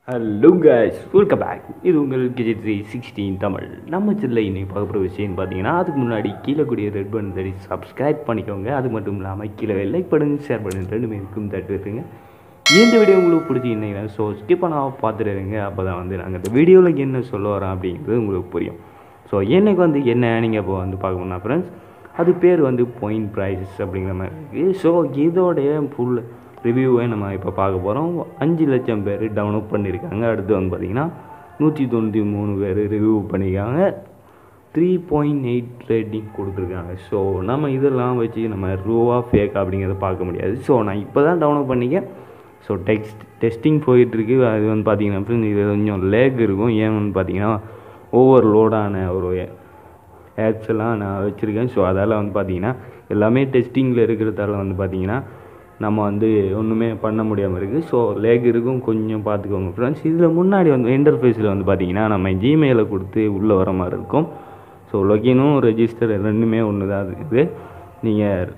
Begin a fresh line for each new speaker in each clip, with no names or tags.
hello guys welcome back இது உங்கள் கிஜெட் three sixteen Tamil நம்ம செல்ல இன்னைக்கு பார்க்க போகிற விஷயம் பார்த்தீங்கன்னா அதுக்கு முன்னாடி கீழே கூடிய ரெட் பட்டன் தடி சப்ஸ்கிரைப் பண்ணிக்கோங்க அது மட்டும் இல்லாமல் கீழே லைக் பண்ணுங்க ஷேர் பண்ணுங்க ரெண்டுமே இருக்கும் தட்டு வைத்துங்க இந்த வீடியோ உங்களுக்கு பிடிச்சிங்கன்னா ஸோ ஸ்கிப் பண்ணாமல் பார்த்துருங்க அப்போ தான் வந்து நாங்கள் இந்த வீடியோவில் என்ன சொல்ல வரோம் அப்படிங்கிறது உங்களுக்கு புரியும் ஸோ எனக்கு வந்து என்ன நீங்கள் இப்போ வந்து பார்க்கணும்னா ஃப்ரெண்ட்ஸ் அது பேர் வந்து பாயிண்ட் ப்ரைஸ் அப்படிங்கிற மாதிரி இருக்குது ஸோ இதோடைய ஃபுல் ரிவ்யூவை நம்ம இப்போ பார்க்க போகிறோம் அஞ்சு லட்சம் பேர் டவுன்லோட் பண்ணியிருக்காங்க அடுத்து வந்து பார்த்திங்கன்னா நூற்றி தொண்ணூற்றி மூணு பேர் ரிவ்யூ பண்ணியிருக்காங்க த்ரீ பாயிண்ட் எயிட் ரேட்டிங் கொடுத்துருக்காங்க ஸோ நம்ம இதெல்லாம் வச்சு நம்ம ரூவா ஃபேக் அப்படிங்கிறத பார்க்க முடியாது ஸோ நான் இப்போ தான் டவுன்லோட் பண்ணிக்க ஸோ டெக்ஸ்ட் டெஸ்டிங் போயிட்டுருக்கு அது வந்து பார்த்தீங்கன்னா friends, இது கொஞ்சம் லேக் இருக்கும் ஏன் வந்து பார்த்தீங்கன்னா ஓவர் லோடான ஒரு ஆப்ஸ் எல்லாம் நான் வச்சுருக்கேன் ஸோ அதால் வந்து பார்த்தீங்கன்னா எல்லாமே டெஸ்டிங்கில் இருக்கிறதால வந்து பார்த்தீங்கன்னா நம்ம வந்து ஒன்றுமே பண்ண முடியாமல் இருக்குது ஸோ லேக் இருக்கும் கொஞ்சம் பார்த்துக்கோங்க ஃப்ரெண்ட்ஸ் இதில் முன்னாடி வந்து இன்டர்ஃபேஸில் வந்து பார்த்தீங்கன்னா நம்ம ஜிமெயிலை கொடுத்து உள்ளே வர மாதிரி இருக்கும் ஸோ லொகினும் ரெஜிஸ்டர் ரெண்டுமே ஒன்று தான் இருக்குது நீங்கள்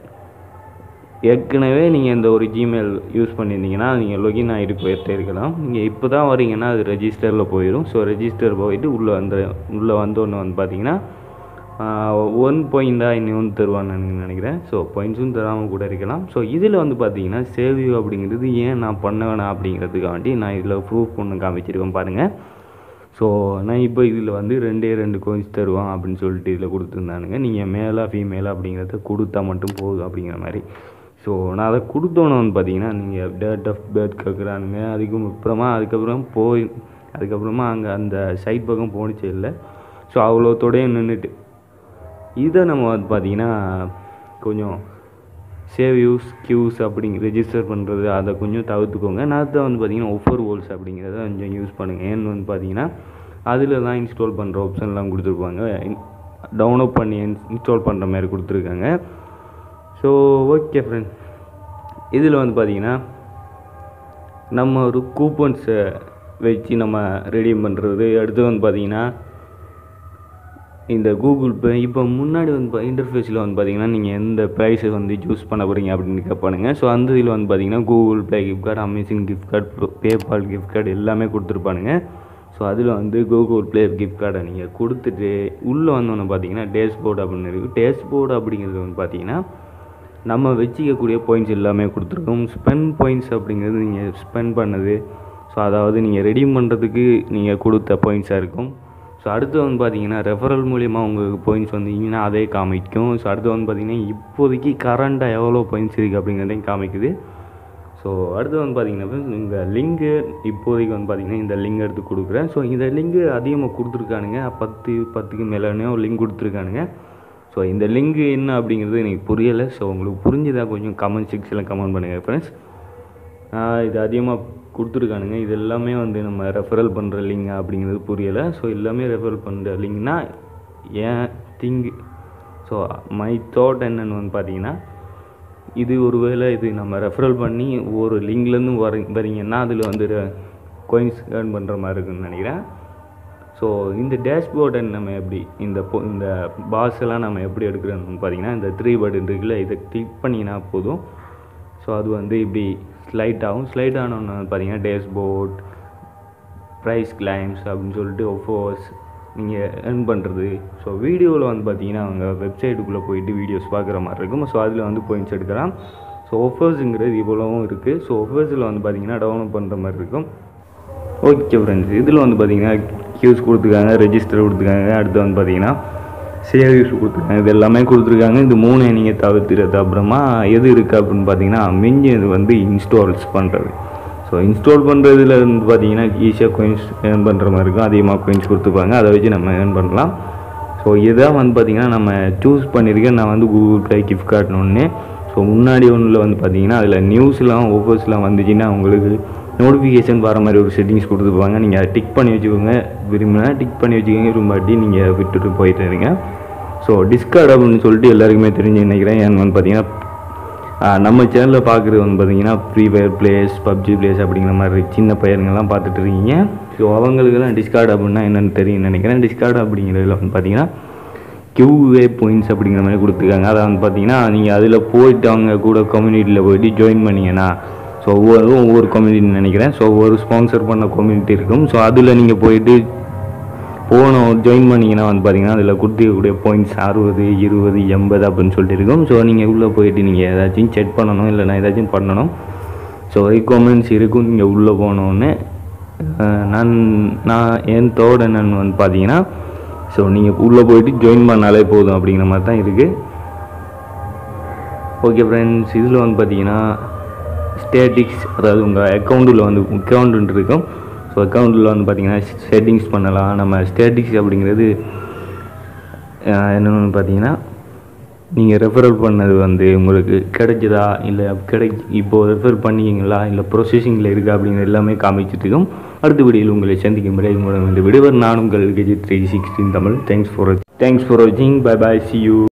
ஏற்கனவே நீங்கள் இந்த ஒரு ஜிமெயில் யூஸ் பண்ணியிருந்தீங்கன்னா நீங்கள் லொகின் ஆகிட்டு போயிட்டே இருக்கலாம் நீங்கள் இப்போ தான் வரீங்கன்னா அது ரெஜிஸ்டரில் போயிடும் ஸோ ரெஜிஸ்டர் போயிட்டு உள்ளே வந்து உள்ளே வந்தோன்னு வந்து பார்த்தீங்கன்னா ஒன் பாயிண்டாக இன்னும் வந்து தருவான்னு நினைக்கிறேன் ஸோ பாயிண்ட்ஸும் தராமல் கூட இருக்கலாம் ஸோ இதில் வந்து பார்த்தீங்கன்னா சேவியூ அப்படிங்கிறது ஏன் நான் பண்ண வேணாம் அப்படிங்கிறதுக்காண்டி நான் இதில் ப்ரூஃப் ஒன்று காமிச்சிருக்கேன் பாருங்கள் ஸோ நான் இப்போ இதில் வந்து ரெண்டே ரெண்டு கோயின்ஸ் தருவான் அப்படின்னு சொல்லிட்டு இதில் கொடுத்துருந்தானுங்க நீங்கள் மேலாக ஃபீமேலாக அப்படிங்கிறத கொடுத்தா மட்டும் போதும் அப்படிங்கிற மாதிரி ஸோ நான் அதை கொடுத்தோன்னு வந்து பார்த்தீங்கன்னா நீங்கள் டேட் ஆஃப் பேர்த் கேட்குறானுங்க அதுக்கும் அப்புறமா அதுக்கப்புறம் போய் அதுக்கப்புறமா அங்கே அந்த சைட் பக்கம் போணுச்சு இல்லை ஸோ அவ்வளோத்தோடய நின்றுட்டு இதை நம்ம வந்து பார்த்தீங்கன்னா கொஞ்சம் சேவ் யூஸ் கியூஸ் அப்படிங்க ரெஜிஸ்டர் பண்ணுறது அதை கொஞ்சம் தவிர்த்துக்கோங்க நான் தான் வந்து பார்த்தீங்கன்னா ஒஃபர் வோல்ஸ் அப்படிங்கிறத கொஞ்சம் யூஸ் பண்ணுங்கள் ஏன்னு வந்து பார்த்தீங்கன்னா அதில் தான் இன்ஸ்டால் பண்ணுற ஆப்ஷன்லாம் கொடுத்துருப்பாங்க டவுன்லோட் பண்ணி இன்ஸ்டால் பண்ணுற மாதிரி கொடுத்துருக்காங்க ஸோ ஓகே ஃப்ரெண்ட்ஸ் இதில் வந்து பார்த்தீங்கன்னா நம்ம ஒரு கூப்பன்ஸை வச்சு நம்ம ரெடீம் பண்ணுறது அடுத்து வந்து பார்த்தீங்கன்னா இந்த கூகுள் பே இப்போ முன்னாடி வந்து இன்டர்ஃபேஸில் வந்து பார்த்தீங்கன்னா நீங்கள் எந்த ப்ரைஸை வந்து சூஸ் பண்ண போகிறீங்க அப்படின்னு கேட்பானுங்க ஸோ அந்த இதில் வந்து பார்த்தீங்கன்னா Google Play gift card amazing gift card PayPal gift card எல்லாமே கொடுத்துருப்பானுங்க ஸோ அதில் வந்து கூகுள் ப்ளே கிஃப்ட் கார்டை நீங்கள் கொடுத்துட்டு உள்ளே வந்தோன்னு பார்த்தீங்கன்னா டேஷ்போர்டு அப்படின்னு இருக்குது டேஷ்போர்டு அப்படிங்கிறது வந்து பார்த்தீங்கன்னா நம்ம வச்சிக்கக்கூடிய பாயிண்ட்ஸ் எல்லாமே கொடுத்துருக்கோம் ஸ்பெண்ட் பாயிண்ட்ஸ் அப்படிங்கிறது நீங்கள் ஸ்பெண்ட் பண்ணது ஸோ அதாவது நீங்கள் ரெடீம் பண்ணுறதுக்கு நீங்கள் கொடுத்த பாயிண்ட்ஸாக இருக்கும் ஸோ அடுத்து வந்து பார்த்தீங்கன்னா ரெஃபரல் மூலிமா உங்களுக்கு பாயிண்ட்ஸ் வந்தீங்கன்னா அதே காமிக்கும் ஸோ அடுத்து வந்து பார்த்தீங்கன்னா இப்போதைக்கு கரண்ட்டாக எவ்வளோ பாயிண்ட்ஸ் இருக்குது அப்படிங்கிறதையும் காமிக்குது ஸோ அடுத்து வந்து பார்த்தீங்கன்னா இந்த லிங்கு இப்போதைக்கு வந்து பார்த்தீங்கன்னா இந்த லிங்க் எடுத்து கொடுக்குறேன் ஸோ இந்த லிங்கு அதிகமாக கொடுத்துருக்கானுங்க பத்து பத்துக்கு மேலேனே ஒரு லிங்க் கொடுத்துருக்கானுங்க ஸோ இந்த லிங்கு என்ன அப்படிங்கிறது எனக்கு புரியலை ஸோ உங்களுக்கு புரிஞ்சுதா கொஞ்சம் கமெண்ட் செக்ஷனில் கமெண்ட் பண்ணுங்கள் ஃப்ரெண்ட்ஸ் இது அதிகமாக கொடுத்துருக்கானுங்க இது எல்லாமே வந்து நம்ம ரெஃபரல் பண்ணுற லிங்க் அப்படிங்கிறது புரியலை ஸோ எல்லாமே ரெஃபரல் பண்ணுற லிங்க்னா ஏன் திங்க் ஸோ மை தாட் என்னென்னு வந்து பார்த்தீங்கன்னா இது ஒரு வேளை இது நம்ம ரெஃபரல் பண்ணி ஒரு லிங்க்லேருந்து வர வரீங்கன்னா அதில் வந்து கோயின்ஸ் ஏர்ன் பண்ணுற மாதிரி இருக்குன்னு நினைக்கிறேன் ஸோ இந்த டேஷ்போர்டை நம்ம எப்படி இந்த பொ- இந்த பாஸ் எல்லாம் நம்ம எப்படி எடுக்கிறோம்னு பார்த்தீங்கன்னா இந்த த்ரீ பட்டன் இருக்குல்ல இதை கிளிக் பண்ணிங்கன்னா போதும் ஸோ அது வந்து இப்படி ஸ்லைட் ஆகும் ஸ்லைட் ஆனோன்னு பார்த்தீங்கன்னா டேஷ்போர்ட் ப்ரைஸ் கிளைம்ஸ் அப்படின்னு சொல்லிட்டு ஒஃபோர்ஸ் நீங்கள் earn பண்ணுறது ஸோ வீடியோவில் வந்து பார்த்தீங்கன்னா அவங்க வெப்சைட்டுக்குள்ளே போயிட்டு வீடியோஸ் பார்க்குற மாதிரி இருக்கும் ஸோ அதில் வந்து பாயிண்ட்ஸ் எடுக்கலாம் ஸோ ஒஃபர்ஸுங்கிறது இவ்வளவும் இருக்குது ஸோ ஒஃபர்ஸில் வந்து பார்த்தீங்கன்னா டவுன்லோட் பண்ணுற மாதிரி இருக்கும் ஓகே ஃப்ரெண்ட்ஸ் இதில் வந்து பார்த்தீங்கன்னா கியூஸ் கொடுத்துருக்காங்க ரெஜிஸ்டர் கொடுத்துருக்காங்க அடுத்து வந்து பார்த்தீங்கன்னா சேவ் யூஸ் கொடுத்துருக்காங்க இது எல்லாமே கொடுத்துருக்காங்க இந்த மூணை நீங்கள் தவிர்த்துறது அப்புறமா எது இருக்குது அப்படின்னு பார்த்தீங்கன்னா மிஞ்சினது வந்து இன்ஸ்டால்ஸ் பண்ணுறது ஸோ இன்ஸ்டால் பண்ணுறதுல வந்து பார்த்தீங்கன்னா ஈஸியாக coins ஏர்ன் பண்ணுற மாதிரி இருக்கும் அதிகமாக coins கொடுத்துப்பாங்க அதை வச்சு நம்ம ஏர்ன் பண்ணலாம் ஸோ இதான் வந்து பார்த்தீங்கன்னா நம்ம சூஸ் பண்ணியிருக்கேன் நான் வந்து கூகுள் ப்ளே கிஃப்ட் கார்டுன்னு ஒன்று ஸோ முன்னாடி ஒன்றில் வந்து பார்த்தீங்கன்னா அதில் நியூஸ்லாம் ஒவ்வொருஸ்லாம் வந்துச்சுன்னா உங்களுக்கு நோட்டிஃபிகேஷன் வர மாதிரி ஒரு செட்டிங்ஸ் கொடுத்துருப்பாங்க நீங்கள் அதை டிக் பண்ணி வச்சுக்கோங்க விரும்பினா டிக் பண்ணி வச்சுக்கோங்க விரும்பாட்டி நீங்கள் விட்டுட்டு போயிட்டு இருங்க ஸோ டிஸ்கார்ட் அப்படின்னு சொல்லிட்டு எல்லாருக்குமே தெரிஞ்சு நினைக்கிறேன் ஏன்னு வந்து பார்த்தீங்கன்னா ஆஹ் நம்ம சேனலில் பார்க்குறது வந்து பார்த்தீங்கன்னா Free Fire plays PUBG plays அப்படிங்கிற மாதிரி சின்ன பையனுங்கெல்லாம் பார்த்துட்டு இருக்கீங்க ஸோ அவங்களுக்கெல்லாம் டிஸ்கார்ட் அப்படின்னா என்னென்னு தெரியும் நினைக்கிறேன் டிஸ்கார்ட் அப்படிங்கிறதுல வந்து பார்த்தீங்கன்னா கியூஏ பாயிண்ட்ஸ் அப்படிங்கிற மாதிரி கொடுத்துருக்காங்க அதை வந்து பார்த்தீங்கன்னா நீங்கள் அதில் போயிட்டு அவங்க கூட கம்யூனிட்டியில் போயிட்டு ஜாயின் பண்ணீங்கன்னா ஸோ ஒவ்வொரு ஒவ்வொரு கம்யூனிட்டின்னு நினைக்கிறேன் ஸோ ஒவ்வொரு ஸ்பான்சர் பண்ண கம்யூனிட்டி இருக்கும் ஸோ அதில் நீங்கள் போயிட்டு போகணும் ஜாயின் பண்ணிங்கன்னா வந்து பார்த்தீங்கன்னா அதில் கொடுத்துக்கக்கூடிய பாயிண்ட்ஸ் அறுபது இருபது எண்பது அப்படின்னு சொல்லிட்டு இருக்கும் ஸோ நீங்கள் உள்ளே போயிட்டு நீங்கள் ஏதாச்சும் செக் பண்ணணும் இல்லைனா ஏதாச்சும் பண்ணணும் ஸோ ரெக்குவயர்மெண்ட்ஸ் இருக்கும் நீங்கள் உள்ளே போனோடனே அஹ், நான் நான் என் தோட என்னன்னு வந்து பார்த்தீங்கன்னா ஸோ நீங்கள் உள்ளே போயிட்டு ஜாயின் பண்ணாலே போதும் அப்படிங்கிற மாதிரி தான் இருக்குது ஓகே ஃப்ரெண்ட்ஸ் இதில் வந்து பார்த்தீங்கன்னா ஸ்டேட்டிக்ஸ் அதாவது உங்கள் அக்கௌண்ட்டில் வந்து அக்கௌண்ட் இருக்கும் ஸோ அக்கௌண்ட்டில் வந்து பார்த்தீங்கன்னா செட்டிங்ஸ் பண்ணலாம் நம்ம ஸ்டேட்டிக்ஸ் அப்படிங்கிறது அஹ், என்னன்னு பார்த்தீங்கன்னா நீங்கள் ரெஃபரல் பண்ணது வந்து உங்களுக்கு கிடைச்சதா இல்லை கிடை இப்போது ரெஃபர் பண்ணிக்கிங்களா இல்லை ப்ரொசஸிங்கில் இருக்கா அப்படிங்கிற எல்லாமே காமிச்சிட்டு இருக்கும் அடுத்த வீடியோவில் உங்களை சந்திக்கும் வரை உங்களோட இந்த விடுவர் நான் உங்கள் கெஜி three sixteen Tamil thanks for thanks for வாட்சிங் பை பை சி யூ